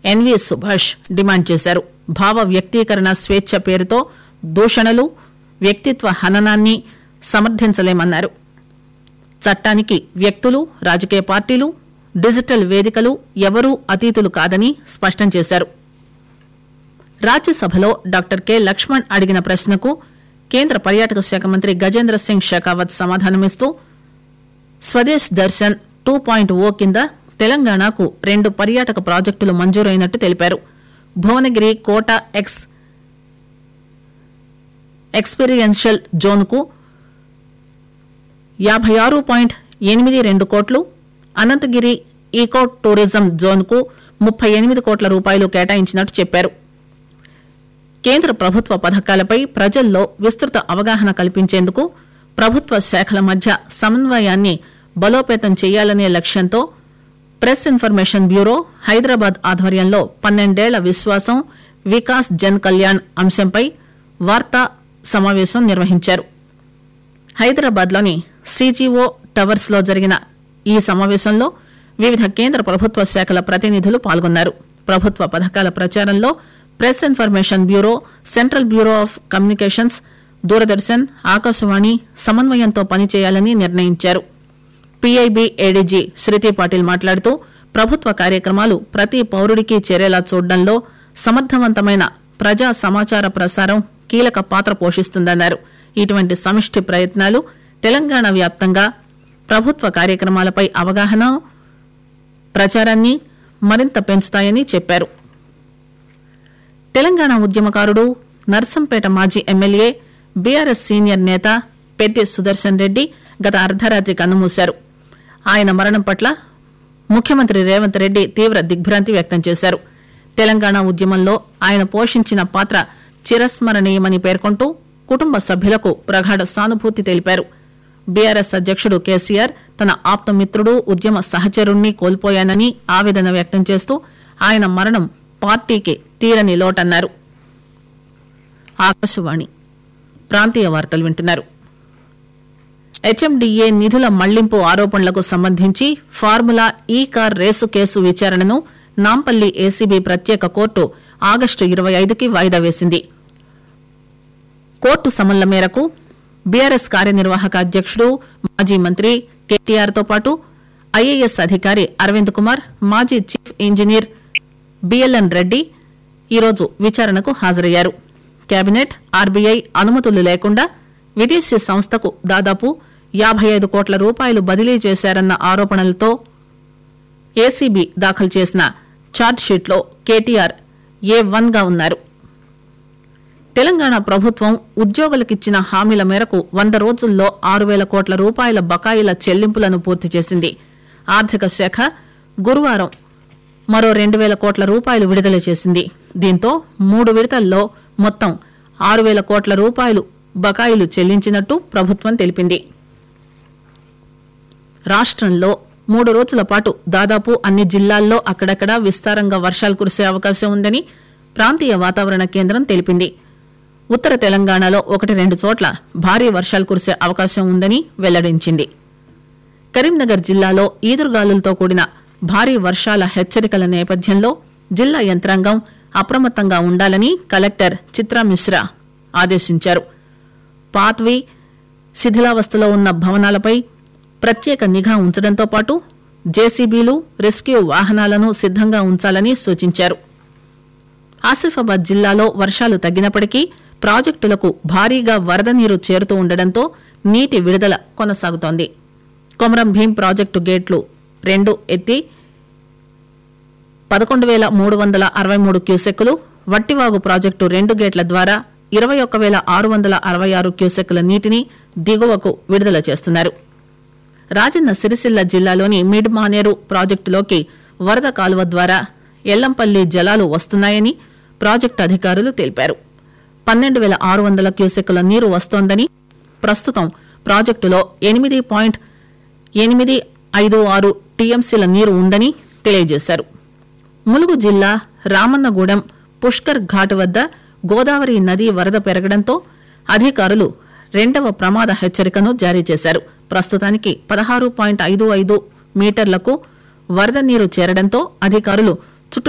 N V Subhash demand చేశారు భావ వ్యక్తీకరణ స్వేచ్ఛ పేరుతో దూషణలు వ్యక్తిత్వ హననాన్ని సమర్థించలేమన్నారు చట్టానికి వ్యక్తులు రాజకీయ పార్టీలు డిజిటల్ వేదికలు ఎవరూ అతీతులు కాదని స్పష్టం చేశారు రాజ్యసభలో డాక్టర్ కె లక్ష్మణ్ అడిగిన ప్రశ్నకు కేంద్ర పర్యాటక శాఖ మంత్రి గజేంద్ర సింగ్ షెకావత్ సమాధానమిస్తూ Swadesh Darshan two point O కింద తెలంగాణకు రెండు పర్యాటక ప్రాజెక్టులు మంజూరైనట్టు తెలిపారు భువనగిరి కోట ఎక్స్ ఎక్స్పీరియన్షియల్ జోన్కు యాభై ఆరు పాయింట్ ఎనిమిది రెండు కోట్లు అనంతగిరి ఈకో టూరిజం జోన్కు ముప్పై ఎనిమిది కోట్ల రూపాయలు కేటాయించినట్టు చెప్పారు కేంద్ర ప్రభుత్వ పథకాలపై ప్రజల్లో విస్తృత అవగాహన కల్పించేందుకు ప్రభుత్వ శాఖల మధ్య సమన్వయాన్ని బలోపేతం చేయాలనే లక్ష్యంతో ప్రెస్ ఇన్ఫర్మేషన్ బ్యూరో హైదరాబాద్ ఆధ్వర్యంలో పన్నెండేళ్ల విశ్వాసం వికాస్ జన్ కళ్యాణ్ అంశంపై వార్తా సమావేశం నిర్వహించారు హైదరాబాద్లోని సీజీఓ టవర్స్ లో జరిగిన ఈ సమావేశంలో వివిధ కేంద్ర ప్రభుత్వ శాఖల ప్రతినిధులు పాల్గొన్నారు ప్రభుత్వ పథకాల ప్రచారంలో press information bureau central bureau of communications Doordarshan Akashvani సమన్వయంతో పనిచేయాలని నిర్ణయించారు పీఐబీ ఏడీజీ శృతి పాటిల్ మాట్లాడుతూ ప్రభుత్వ కార్యక్రమాలు ప్రతి పౌరుడికి చేరేలా చూడడంలో సమర్థవంతమైన ప్రజా సమాచార ప్రసారం కీలక పాత్ర పోషిస్తుందన్నారు ఇటువంటి సమిష్టి ప్రయత్నాలు తెలంగాణ వ్యాప్తంగా ప్రభుత్వ కార్యక్రమాలపై అవగాహన ప్రచారాన్ని మరింత పెంచుతాయని చెప్పారు తెలంగాణ ఉద్యమకారుడు నర్సంపేట మాజీ ఎమ్మెల్యే బీఆర్ఎస్ సీనియర్ నేత పెద్ది సుదర్శన్ రెడ్డి గత అర్ధరాత్రి కన్నుమూశారు ఆయన మరణం పట్ల ముఖ్యమంత్రి రేవంత్ రెడ్డి తీవ్ర దిగ్భ్రాంతి వ్యక్తం చేశారు తెలంగాణ ఉద్యమంలో ఆయన పోషించిన పాత్ర చిరస్మరణీయమని పేర్కొంటూ కుటుంబ సభ్యులకు ప్రగాఢ సానుభూతి తెలిపారు బీఆర్ఎస్ అధ్యక్షుడు కేసీఆర్ తన ఆప్తమిత్రుడు ఉద్యమ సహచరుణ్ణి కోల్పోయానని ఆవేదన వ్యక్తం చేస్తూ ఆయన మరణం పార్టీకి తీరని లోటన్నారు ఆకాశవాణి ప్రాంతీయ వార్తలు వింటున్నారు హెచ్ఎండిఏ నిధుల మళ్లింపు ఆరోపణలకు సంబంధించి ఫార్ములా ఈ కార్ రేసు కేసు విచారణను నాంపల్లి ఏసీబీ ప్రత్యేక కోర్టు ఆగస్టు ఇరవై ఐదుకి వాయిదా వేసింది కోర్టు సమన్ల మేరకు బీఆర్ఎస్ కార్యనిర్వాహక అధ్యక్షుడు మాజీ మంత్రి కేటీఆర్ తో పాటు ఐఏఎస్ అధికారి అరవింద్ కుమార్ మాజీ చీఫ్ ఇంజనీర్ బిఎల్ఎన్ రెడ్డి ఈరోజు విచారణకు హాజరయ్యారు కేబినెట్ ఆర్బీఐ అనుమతులు లేకుండా విదేశీ సంస్థకు దాదాపు యాభై ఐదు కోట్ల రూపాయలు బదిలీ చేశారన్న ఆరోపణలతో ఏసీబీ దాఖలు చేసిన ఛార్జ్షీట్లో కేటీఆర్ ఏ వన్ గా ఉన్నారు తెలంగాణ ప్రభుత్వం ఉద్యోగులకిచ్చిన హామీల మేరకు వంద రోజుల్లో ఆరు వేల కోట్ల రూపాయల బకాయిల చెల్లింపులను పూర్తి చేసింది ఆర్థిక శాఖ గురువారం మరో రెండు వేల కోట్ల రూపాయలు విడుదల చేసింది దీంతో మూడు విడతల్లో మొత్తం ఆరు వేల కోట్ల రూపాయలు బకాయిలు చెల్లించినట్టు ప్రభుత్వం తెలిపింది రాష్ట్రంలో మూడు రోజుల పాటు దాదాపు అన్ని జిల్లాల్లో అక్కడక్కడా విస్తారంగా వర్షాలు కురిసే అవకాశం ఉందని ప్రాంతీయ వాతావరణ కేంద్రం తెలిపింది ఉత్తర తెలంగాణలో ఒకటి రెండు చోట్ల భారీ వర్షాలు కురిసే అవకాశం ఉందని వెల్లడించింది కరీంనగర్ జిల్లాలో ఈదురుగాలులతో కూడిన భారీ వర్షాల హెచ్చరికల నేపథ్యంలో జిల్లా యంత్రాంగం అప్రమత్తంగా ఉండాలని కలెక్టర్ చిత్రా మిశ్రా ఆదేశించారు పాత్వి శిథిలావస్థలో ఉన్న భవనాలపై ప్రత్యేక నిఘా ఉంచడంతో పాటు జేసీబీలు రెస్క్యూ వాహనాలను సిద్దంగా ఉంచాలని సూచించారు ఆసిఫాబాద్ జిల్లాలో వర్షాలు తగ్గినప్పటికీ ప్రాజెక్టులకు భారీగా వరద నీరు చేరుతూ ఉండడంతో నీటి విడుదల కొనసాగుతోంది కొమరం భీం ప్రాజెక్టు గేట్లు రెండు ఎత్తి పదకొండు వేల మూడు వందల అరవై మూడు క్యూసెక్కులు వట్టివాగు ప్రాజెక్టు రెండు గేట్ల ద్వారా ఇరవై ఒక్క వేల ఆరు వందల అరవై ఆరు క్యూసెక్కుల నీటిని దిగువకు విడుదల చేస్తున్నారు రాజన్న సిరిసిల్ల జిల్లాలోని మిడ్ మానేరు ప్రాజెక్టులోకి వరద కాలువ ద్వారా ఎల్లంపల్లి జలాలు వస్తున్నాయని ప్రాజెక్టు అధికారులు తెలిపారు పన్నెండు వేల ఆరు వందల క్యూసెక్కుల నీరు వస్తోందని ప్రస్తుతం ప్రాజెక్టులో ఎనిమిది పాయింట్ ఎనిమిది ఐదు ఆరు టీఎంసీల నీరు ఉందని తెలియజేశారు ములుగు జిల్లా రామన్నగూడెం పుష్కర్ ఘాట్ వద్ద గోదావరి నది వరద పెరగడంతో అధికారులు రెండవ ప్రమాద హెచ్చరికను జారీ చేశారు ప్రస్తుతానికి పదహారు పాయింట్ ఐదు ఐదు మీటర్లకు వరద నీరు చేరడంతో అధికారులు